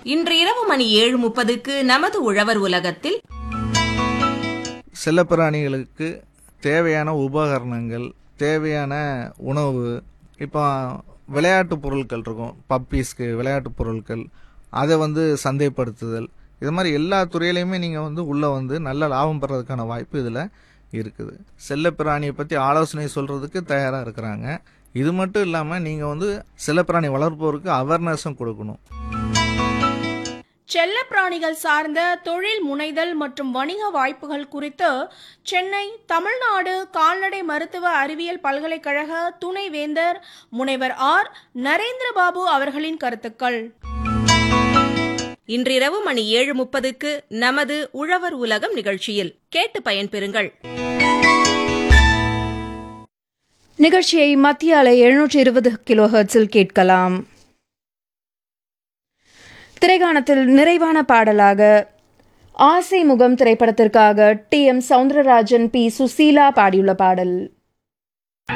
இன்று இரவு மணி ஏழு முப்பதுக்கு நமது உழவர் உலகத்தில் செல்லப்பிராணிகளுக்கு தேவையான உபகரணங்கள் தேவையான உணவு இப்போ விளையாட்டு பொருட்கள் இருக்கும் பப்பீஸ்க்கு விளையாட்டு பொருட்கள் அதை வந்து சந்தைப்படுத்துதல் இது மாதிரி எல்லா துறையிலையுமே நீங்கள் வந்து உள்ளே வந்து நல்ல லாபம் பெறதுக்கான வாய்ப்பு இதில் இருக்குது செல்லப்பிராணியை பற்றி ஆலோசனை சொல்கிறதுக்கு தயாராக இருக்கிறாங்க இது மட்டும் இல்லாமல் நீங்கள் வந்து செல்லப்பிராணி வளர்ப்போருக்கு அவேர்னஸும் கொடுக்கணும் செல்லப்பிராணிகள் சார்ந்த தொழில் முனைதல் மற்றும் வணிக வாய்ப்புகள் குறித்து சென்னை தமிழ்நாடு கால்நடை மருத்துவ அறிவியல் பல்கலைக்கழக துணைவேந்தர் முனைவர் ஆர் நரேந்திரபாபு அவர்களின் கருத்துக்கள் இன்றிரவு மணி ஏழு முப்பதுக்கு நமது உழவர் உலகம் நிகழ்ச்சியில் கேட்டு பயன்பெறுங்கள் நிகழ்ச்சியை மத்திய அலை எழுநூற்றி இருபது கிலோ ஹெர்ட்ஸில் கேட்கலாம் திரைகாணத்தில் நிறைவான பாடலாக ஆசை முகம் திரைப்படத்திற்காக T M Soundararajan P Susheela பாடியுள்ள பாடல்